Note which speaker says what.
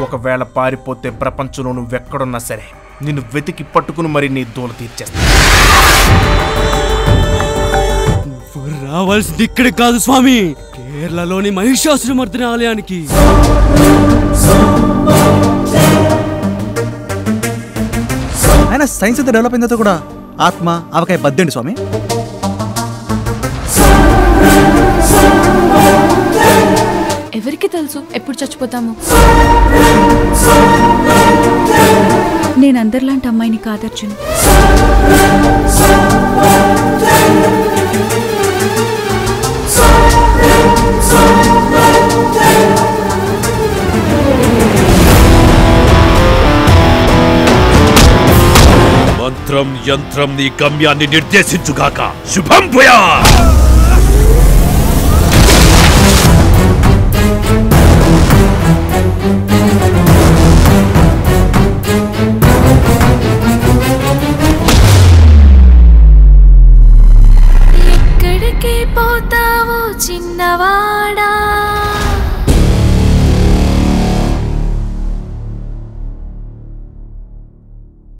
Speaker 1: ఒకవేళ పారిపోతే ప్రపంచంలో నువ్వెక్కడున్నా సరే నిన్ను వెతికి పట్టుకుని మరి నీ దూల తీర్చేస్తా
Speaker 2: రావాల్సింది ఇక్కడికి కాదు స్వామి కేరళలోని మహిషాసురమర్దిని ఆలయానికి
Speaker 3: ఆయన సైన్స్ ఎంత డెవలప్ అయిందో కూడా ఆత్మ అవకాయ బద్దండి స్వామి
Speaker 4: ఎవరికి తెలుసు ఎప్పుడు చచ్చిపోతాము
Speaker 5: నేను అందరిలాంటి అమ్మాయిని కాదర్జున్
Speaker 6: మంత్రం యంత్రం నీ గమ్యాన్ని నిర్దేశించుగాక శుభం భూయా
Speaker 7: ఎక్కడికి పోతావో చిన్నవాడా